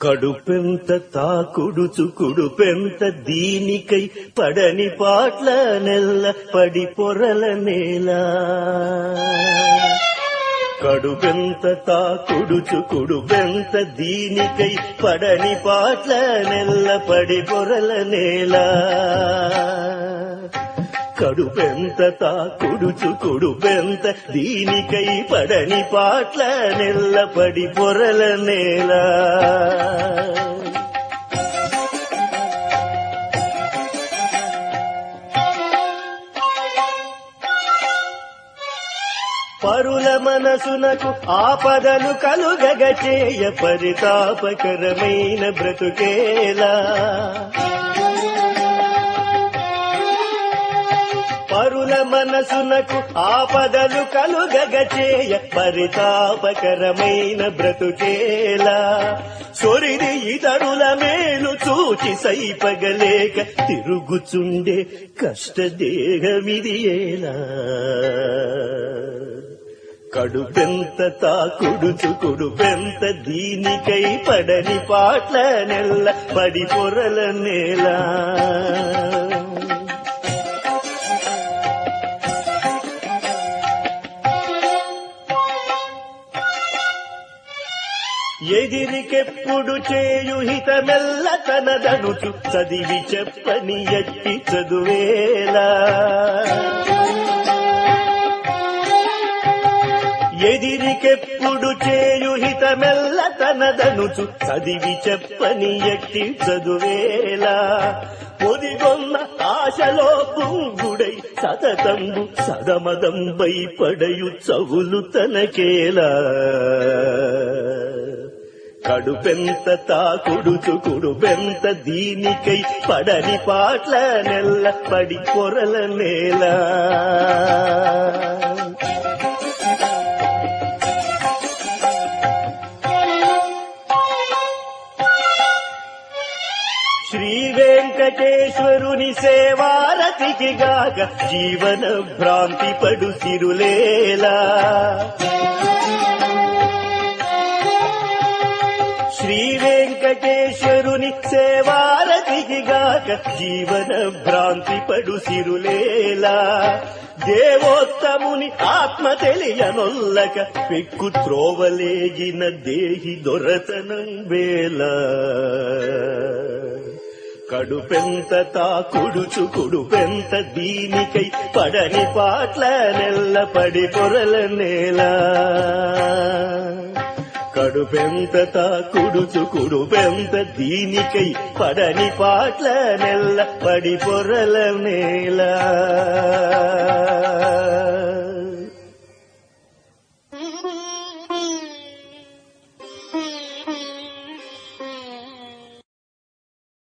కడుపెంత తాకుడు చుకుడు పెంత దీనికై పడని పాట్ల నెల్ల పడి పొరల నేల కడుపెంత తాకుడు చుకుడు పెంత దీనికై పడని పాట్ల నెల్ల పడి పొరల నేల కడుపెంత తాకుడు చుకుడు పెంత దీనికై పడని పాట్ల నెల్లపడి పొరల నేల పరుల మనసునకు ఆపదలు కలుగగ చేయ పరితాపకరమైన బ్రతుకేలా పరుల మనసునకు ఆపదలు కలుగగ చేయ పరితాపకరమైన బ్రతుకేలా సొరిది ఇతరుల మేలు చూచి సైపగలేక తిరుగుచుండే కష్టదేహమిది ఏలా కడుపెంత తాకుడు చుకుడు పెంత దీనికై పడని పాట్ల నెల్ల పడి పొరల నేలా ఎదిరికెప్పుడు చేయు హితమెల్ల తనదనుచు చదివి చెప్పని ఎట్టి చదువేలా ఎదిరికెప్పుడు చేయు హితమెల్ల తనదనుచు చదివి చెప్పని ఎట్టి చదువేలా పొదిగొన్న ఆశలో పుంగుడై సతతంబు సదమదంబై పడయు చవులు తనకేలా కడుపెంత తాకుడు చుకుడు బెంత దీనికై పడని పాట్ల నెల్ల పడి పొరల నేల శ్రీ వెంకటేశ్వరుని సేవారతికి గాక జీవన భ్రాంతి పడు సిరులేలా శ్రీ వెంకటేశ్వరుని సేవారతికి గాక జీవన భ్రాంతి పడు సిరులేలా దేవోత్తముని ఆత్మ తెలియనొల్లక పెక్కు త్రోవలేగిన దేహి దొరతనం వేళ కడుపెంత తాకుడు చుకుడు పెంత దీనికై పడని పాట్ల నెల్ల పడి పొరల నేల కడుపెంత తాకుడు చుకుడు పెంత దీనికై పడని పాట్ల నెల్ల పడి పొరల నేల